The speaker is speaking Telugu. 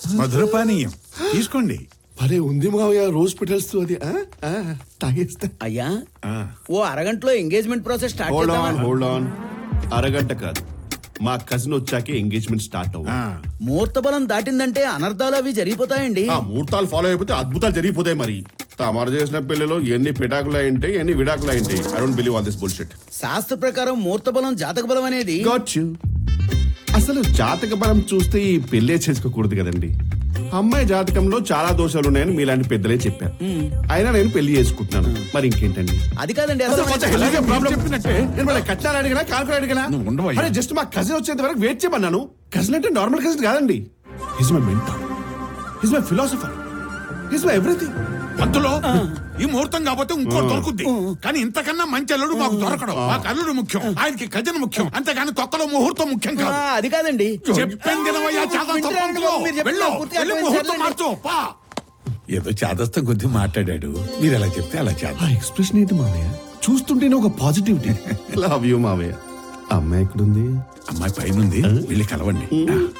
మధుర పానీయం తీసుకోండి భలే ఉంది మావయ్య రోజ్ పెటల్స్ తో అది ఆ? ఆ, తాగేస్తా అయ్యా ఆ, ఓ అరగంటలో ఎంగేజ్మెంట్ ప్రాసెస్ స్టార్ట్ హోల్డ్ చేద్దామా ఆన్ హోల్డ్ ఆన్ అరగంట కాదు మా కజిన్ వచ్చాకే ఎంగేజ్మెంట్ స్టార్ట్ ఆ. అవ్వాలి ముహూర్త బలం దాటిందంటే అనర్థాలు అవి జరిగిపోతాయండి ఆ ముహూర్తాలు ఫాలో అయిపోతే అద్భుతాలు జరిగిపోతాయి మరి తమరు చేసిన పెళ్లిలో ఎన్ని పిటాకులు అయింటే ఎన్ని విడాకులు అయింటే I don't believe all this bullshit శాస్త్ర ప్రకారం ముహూర్త బలం జాతక బలం అనేది గాట్ యు అసలు జాతక బలం చూస్తే ఈ పెళ్ళే చేసుకోకూడదు కదండి అమ్మాయి జాతకంలో చాలా దోషాలు ఉన్నాయని మీలాంటి పెద్దలే చెప్పారు అయినా నేను పెళ్లి చేసుకుంటున్నాను మరి ఇంకేంటండి అది కాదండి అసలు అసలు కొంచెం హెల్తీగా ప్రాబ్లం చెప్పినట్టే నేను మన కట్నాలు అడిగినా కాల్కులు అడిగినా నువ్వు ఉండవయ్యా. అరే జస్ట్ మా కజిన్ వచ్చేంత వరకు వెయిట్ చేయమన్నాను కజిన్ అంటే నార్మల్ కజిన్ కాదండి his my mentor his my philosopher his my everything పంతులో ఈ ముహూర్తం కాకపోతే ఇంకోటి దొరుకుద్ది కానీ ఇంతకన్నా మంచి అల్లుడు మాకు దొరకడం మాకు అల్లుడు ముఖ్యం ఆయనకి కజన ముఖ్యం అంతేగాని తొక్కలో ముహూర్తం ముఖ్యం ఆ, కాదు అది కాదండి చెప్పాను తినవయ్యా చాదస్తం వింటాను పంతులు. మీరు చెప్పిన వెళ్ళు, పూర్తిగా వెళ్ళి అర్థమైంది, ముహూర్తం సర్లేండి. మార్చు పా ఏదో చాదస్తం కొద్ది మాట్లాడాడు మీరు ఎలా చెప్తే అలా చేద్దాం ఆ ఎక్స్ప్రెషన్ ఏంటి మావయ్య చూస్తుంటేనే ఒక పాజిటివిటీ లవ్ యూ మావయ్య అమ్మాయి ఎక్కడుంది అమ్మాయి పైనుంది వెళ్ళి కలవండి